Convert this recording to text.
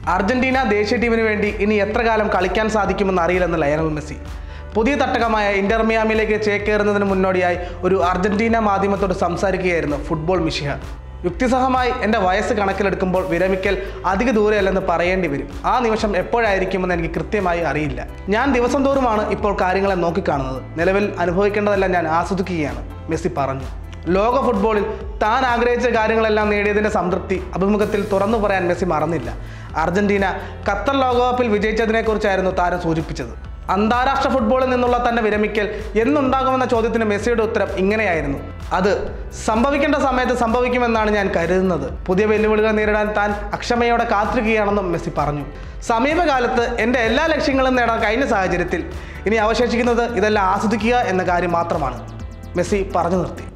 Argentina ദേശീയ ടീമിന് വേണ്ടി ഇനി എത്ര കാലം കളിക്കാൻ സാധിക്കുമെന്ന് അറിയില്ലെന്ന് ലയണൽ മെസ്സി പുതിയ തട്ടകമായ ഇന്റർ മിയാമിലേക്ക് ചേക്കേറുന്നതിന് മുന്നോടിയായി ഒരു അർജന്റീന മാധ്യമത്തോട് സംസാരിക്കുകയായിരുന്നു ഫുട്ബോൾ മിഷിഹ യുക്തിസഹമായി എൻ്റെ വയസ്സ് കണക്കിലെടുക്കുമ്പോൾ വിരമിക്കൽ അധിക ദൂരെയല്ലെന്ന് പറയേണ്ടി വരും ആ നിമിഷം എപ്പോഴായിരിക്കുമെന്ന് എനിക്ക് കൃത്യമായി അറിയില്ല ഞാൻ ദിവസം തോറുമാണ് ഇപ്പോൾ കാര്യങ്ങളെ നോക്കിക്കാണുന്നത് നിലവിൽ അനുഭവിക്കേണ്ടതെല്ലാം ഞാൻ ആസ്വദിക്കുകയാണ് മെസ്സി പറഞ്ഞു ലോക ഫുട്ബോളിൽ താൻ ആഗ്രഹിച്ച കാര്യങ്ങളെല്ലാം നേടിയതിൻ്റെ സംതൃപ്തി അഭിമുഖത്തിൽ തുറന്നു പറയാൻ മെസ്സി മറന്നില്ല അർജന്റീന ഖത്തർ ലോകകപ്പിൽ വിജയിച്ചതിനെക്കുറിച്ചായിരുന്നു താരം സൂചിപ്പിച്ചത് അന്താരാഷ്ട്ര ഫുട്ബോളിൽ നിന്നുള്ള തന്റെ വിരമിക്കൽ എന്നുണ്ടാകുമെന്ന ചോദ്യത്തിന് മെസ്സിയുടെ ഉത്തരം ഇങ്ങനെയായിരുന്നു അത് സംഭവിക്കേണ്ട സമയത്ത് സംഭവിക്കുമെന്നാണ് ഞാൻ കരുതുന്നത് പുതിയ വെല്ലുവിളികൾ നേരിടാൻ താൻ അക്ഷമയോടെ കാത്തിരിക്കുകയാണെന്നും മെസ്സി പറഞ്ഞു സമീപകാലത്ത് എൻ്റെ എല്ലാ ലക്ഷ്യങ്ങളും നേടാൻ കഴിഞ്ഞ സാഹചര്യത്തിൽ ഇനി അവശേഷിക്കുന്നത് ഇതെല്ലാം ആസ്വദിക്കുക എന്ന കാര്യം മാത്രമാണ് മെസ്സി പറഞ്ഞു നിർത്തി